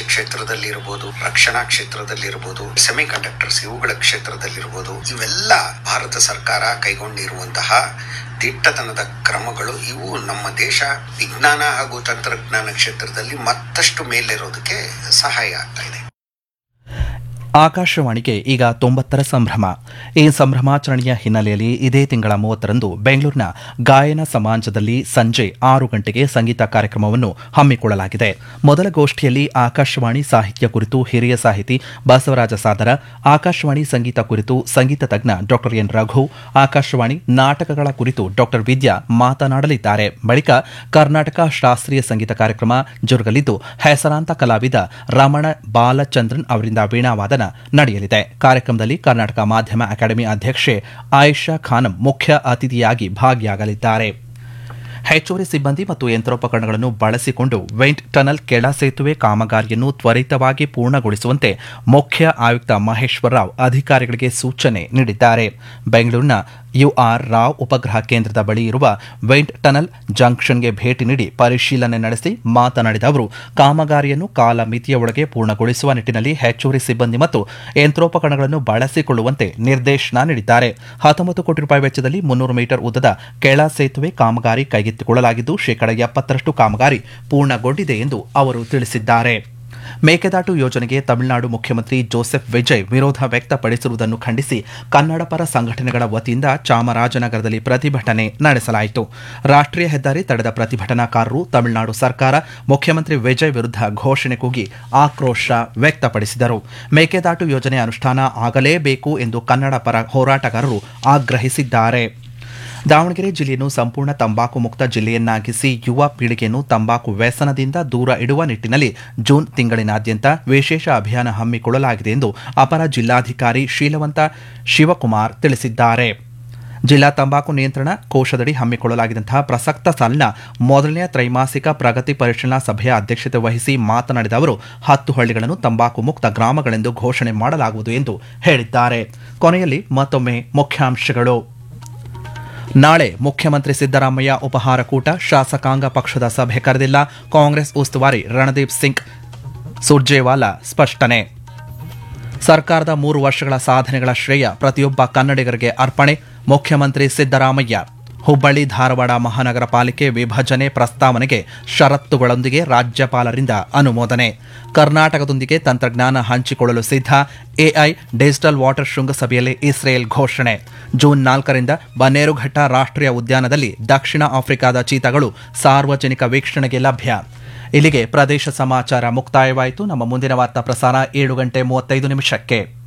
ಕ್ಷೇತ್ರದಲ್ಲಿ ಇರಬಹುದು ರಕ್ಷಣಾ ಕ್ಷೇತ್ರದಲ್ಲಿ ಇರಬಹುದು ಸೆಮಿ ಕಂಡಕ್ಟರ್ಸ್ ಇವುಗಳ ಕ್ಷೇತ್ರದಲ್ಲಿರ್ಬೋದು ಇವೆಲ್ಲ ಭಾರತ ಸರ್ಕಾರ ಕೈಗೊಂಡಿರುವಂತಹ ದಿಟ್ಟತನದ ಕ್ರಮಗಳು ಇವು ನಮ್ಮ ದೇಶ ವಿಜ್ಞಾನ ಹಾಗೂ ತಂತ್ರಜ್ಞಾನ ಕ್ಷೇತ್ರದಲ್ಲಿ ಮತ್ತಷ್ಟು ಮೇಲೇರೋದಕ್ಕೆ ಸಹಾಯ ಆಗ್ತಾ ಇದೆ ಆಕಾಶವಾಣಿಗೆ ಈಗ ತೊಂಬತ್ತರ ಸಂಭ್ರಮ ಈ ಸಂಭ್ರಮಾಚರಣೆಯ ಹಿನ್ನೆಲೆಯಲ್ಲಿ ಇದೇ ತಿಂಗಳ ಮೂವತ್ತರಂದು ಬೆಂಗಳೂರಿನ ಗಾಯನ ಸಮಾಜದಲ್ಲಿ ಸಂಜೆ ಆರು ಗಂಟೆಗೆ ಸಂಗೀತ ಕಾರ್ಯಕ್ರಮವನ್ನು ಹಮ್ಮಿಕೊಳ್ಳಲಾಗಿದೆ ಮೊದಲ ಗೋಷ್ಠಿಯಲ್ಲಿ ಆಕಾಶವಾಣಿ ಸಾಹಿತ್ಯ ಕುರಿತು ಹಿರಿಯ ಸಾಹಿತಿ ಬಸವರಾಜ ಸಾದರ ಆಕಾಶವಾಣಿ ಸಂಗೀತ ಕುರಿತು ಸಂಗೀತ ತಜ್ಞ ಡಾಕ್ಟರ್ ಎನ್ ರಘು ಆಕಾಶವಾಣಿ ನಾಟಕಗಳ ಕುರಿತು ಡಾಕ್ಟರ್ ವಿದ್ಯಾ ಮಾತನಾಡಲಿದ್ದಾರೆ ಬಳಿಕ ಕರ್ನಾಟಕ ಶಾಸ್ತ್ರೀಯ ಸಂಗೀತ ಕಾರ್ಯಕ್ರಮ ಜರುಗಲಿದ್ದು ಹೆಸರಾಂತ ಕಲಾವಿದ ರಮಣ ಬಾಲಚಂದ್ರನ್ ಅವರಿಂದ ವೀಣಾವಾದನ ನಡೆಯಲಿದೆ ಕಾರ್ಯಕ್ರಮದಲ್ಲಿ ಕರ್ನಾಟಕ ಮಾಧ್ಯಮ ಅಕಾಡೆಮಿ ಅಧ್ಯಕ್ಷೆ ಆಯಿಷಾ ಖಾನಂ ಮುಖ್ಯ ಅತಿಥಿಯಾಗಿ ಭಾಗಿಯಾಗಲಿದ್ದಾರೆ ಹೆಚ್ಚುವರಿ ಸಿಬ್ಬಂದಿ ಮತ್ತು ಯಂತ್ರೋಪಕರಣಗಳನ್ನು ಬಳಸಿಕೊಂಡು ವೆಂಟ್ ಟನಲ್ ಕೆಳ ಸೇತುವೆ ಕಾಮಗಾರಿಯನ್ನು ತ್ವರಿತವಾಗಿ ಪೂರ್ಣಗೊಳಿಸುವಂತೆ ಮುಖ್ಯ ಆಯುಕ್ತ ಮಹೇಶ್ವರ ರಾವ್ ಅಧಿಕಾರಿಗಳಿಗೆ ಸೂಚನೆ ನೀಡಿದ್ದಾರೆ ಬೆಂಗಳೂರಿನ ಯುಆರ್ ರಾವ್ ಉಪಗ್ರಹ ಕೇಂದ್ರದ ಬಳಿ ಇರುವ ವೆಂಟ್ ಟನಲ್ ಜಂಕ್ಷನ್ಗೆ ಭೇಟಿ ನೀಡಿ ಪರಿಶೀಲನೆ ನಡೆಸಿ ಮಾತನಾಡಿದ ಅವರು ಕಾಮಗಾರಿಯನ್ನು ಕಾಲಮಿತಿಯ ಒಳಗೆ ಪೂರ್ಣಗೊಳಿಸುವ ನಿಟ್ಟಿನಲ್ಲಿ ಹೆಚ್ಚುವರಿ ಸಿಬ್ಬಂದಿ ಮತ್ತು ಯಂತ್ರೋಪಕರಣಗಳನ್ನು ಬಳಸಿಕೊಳ್ಳುವಂತೆ ನಿರ್ದೇಶನ ನೀಡಿದ್ದಾರೆ ಹತ್ತೊಂಬತ್ತು ಕೋಟಿ ರೂಪಾಯಿ ವೆಚ್ಚದಲ್ಲಿ ಮುನ್ನೂರು ಮೀಟರ್ ಉದ್ದದ ಕೆಳ ಸೇತುವೆ ಕಾಮಗಾರಿ ಕೈಗೆತ್ತಿಕೊಳ್ಳಲಾಗಿದ್ದು ಶೇಕಡ ಎಪ್ಪತ್ತರಷ್ಟು ಕಾಮಗಾರಿ ಪೂರ್ಣಗೊಂಡಿದೆ ಎಂದು ಅವರು ತಿಳಿಸಿದ್ದಾರೆ ಮೇಕೆದಾಟು ಯೋಜನೆಗೆ ತಮಿಳುನಾಡು ಮುಖ್ಯಮಂತ್ರಿ ಜೋಸೆಫ್ ವಿಜಯ್ ವಿರೋಧ ವ್ಯಕ್ತಪಡಿಸಿರುವುದನ್ನು ಖಂಡಿಸಿ ಕನ್ನಡ ಪರ ಸಂಘಟನೆಗಳ ವತಿಯಿಂದ ಚಾಮರಾಜನಗರದಲ್ಲಿ ಪ್ರತಿಭಟನೆ ನಡೆಸಲಾಯಿತು ರಾಷ್ಟ್ರೀಯ ಹೆದ್ದಾರಿ ತಡೆದ ಪ್ರತಿಭಟನಾಕಾರರು ತಮಿಳುನಾಡು ಸರ್ಕಾರ ಮುಖ್ಯಮಂತ್ರಿ ವಿಜಯ್ ವಿರುದ್ಧ ಘೋಷಣೆ ಕೂಗಿ ಆಕ್ರೋಶ ವ್ಯಕ್ತಪಡಿಸಿದರು ಮೇಕೆದಾಟು ಯೋಜನೆ ಅನುಷ್ಠಾನ ಆಗಲೇಬೇಕು ಎಂದು ಕನ್ನಡ ಪರ ಹೋರಾಟಗಾರರು ಆಗ್ರಹಿಸಿದ್ದಾರೆ ದಾವಣಗೆರೆ ಜಿಲ್ಲೆಯನ್ನು ಸಂಪೂರ್ಣ ತಂಬಾಕು ಮುಕ್ತ ಜಿಲ್ಲೆಯನ್ನಾಗಿಸಿ ಯುವ ಪೀಳಿಗೆಯನ್ನು ತಂಬಾಕು ವ್ಯಸನದಿಂದ ದೂರ ಇಡುವ ನಿಟ್ಟಿನಲ್ಲಿ ಜೂನ್ ತಿಂಗಳಿನಾದ್ಯಂತ ವಿಶೇಷ ಅಭಿಯಾನ ಹಮ್ಮಿಕೊಳ್ಳಲಾಗಿದೆ ಎಂದು ಅಪರ ಜಿಲ್ಲಾಧಿಕಾರಿ ಶೀಲವಂತ ಶಿವಕುಮಾರ್ ತಿಳಿಸಿದ್ದಾರೆ ಜಿಲ್ಲಾ ತಂಬಾಕು ನಿಯಂತ್ರಣ ಕೋಶದಡಿ ಹಮ್ಮಿಕೊಳ್ಳಲಾಗಿದ್ದಂತಹ ಪ್ರಸಕ್ತ ಸಾಲಿನ ಮೊದಲನೆಯ ತ್ರೈಮಾಸಿಕ ಪ್ರಗತಿ ಪರಿಶೀಲನಾ ಸಭೆಯ ಅಧ್ಯಕ್ಷತೆ ವಹಿಸಿ ಮಾತನಾಡಿದ ಅವರು ಹತ್ತು ಹಳ್ಳಿಗಳನ್ನು ತಂಬಾಕು ಮುಕ್ತ ಗ್ರಾಮಗಳೆಂದು ಘೋಷಣೆ ಮಾಡಲಾಗುವುದು ಎಂದು ಹೇಳಿದ್ದಾರೆ ಕೊನೆಯಲ್ಲಿ ಮತ್ತೊಮ್ಮೆ ಮುಖ್ಯಾಂಶಗಳು ನಾಳೆ ಮುಖ್ಯಮಂತ್ರಿ ಸಿದ್ದರಾಮಯ್ಯ ಉಪಹಾರ ಕೂಟ ಶಾಸಕಾಂಗ ಪಕ್ಷದ ಸಭೆ ಕರೆದಿಲ್ಲ ಕಾಂಗ್ರೆಸ್ ಉಸ್ತುವಾರಿ ರಣದೀಪ್ ಸಿಂಗ್ ಸುರ್ಜೇವಾಲಾ ಸ್ಪಷ್ಟನೆ ಸರ್ಕಾರದ ಮೂರು ವರ್ಷಗಳ ಸಾಧನೆಗಳ ಶ್ರೇಯ ಪ್ರತಿಯೊಬ್ಬ ಕನ್ನಡಿಗರಿಗೆ ಅರ್ಪಣೆ ಮುಖ್ಯಮಂತ್ರಿ ಸಿದ್ದರಾಮಯ್ಯ ಹುಬ್ಬಳ್ಳಿ ಧಾರವಾಡ ಮಹಾನಗರ ಪಾಲಿಕೆ ವಿಭಜನೆ ಪ್ರಸ್ತಾವನೆಗೆ ಷರತ್ತುಗಳೊಂದಿಗೆ ರಾಜ್ಯಪಾಲರಿಂದ ಅನುಮೋದನೆ ಕರ್ನಾಟಕದೊಂದಿಗೆ ತಂತ್ರಜ್ಞಾನ ಹಂಚಿಕೊಳ್ಳಲು ಸಿದ್ಧ ಎಐ ಡಿಜಿಟಲ್ ವಾಟರ್ ಶೃಂಗಸಭೆಯಲ್ಲಿ ಇಸ್ರೇಲ್ ಘೋಷಣೆ ಜೂನ್ ನಾಲ್ಕರಿಂದ ಬನ್ನೇರುಘಟ್ಟ ರಾಷ್ಟ್ರೀಯ ಉದ್ಯಾನದಲ್ಲಿ ದಕ್ಷಿಣ ಆಫ್ರಿಕಾದ ಚೀತಾಗಳು ಸಾರ್ವಜನಿಕ ವೀಕ್ಷಣೆಗೆ ಲಭ್ಯ ಇಲ್ಲಿಗೆ ಪ್ರದೇಶ ಸಮಾಚಾರ ಮುಕ್ತಾಯವಾಯಿತು ನಮ್ಮ ಮುಂದಿನ ವಾರ್ತಾ ಪ್ರಸಾರ ಏಳು ಗಂಟೆ ಮೂವತ್ತೈದು ನಿಮಿಷಕ್ಕೆ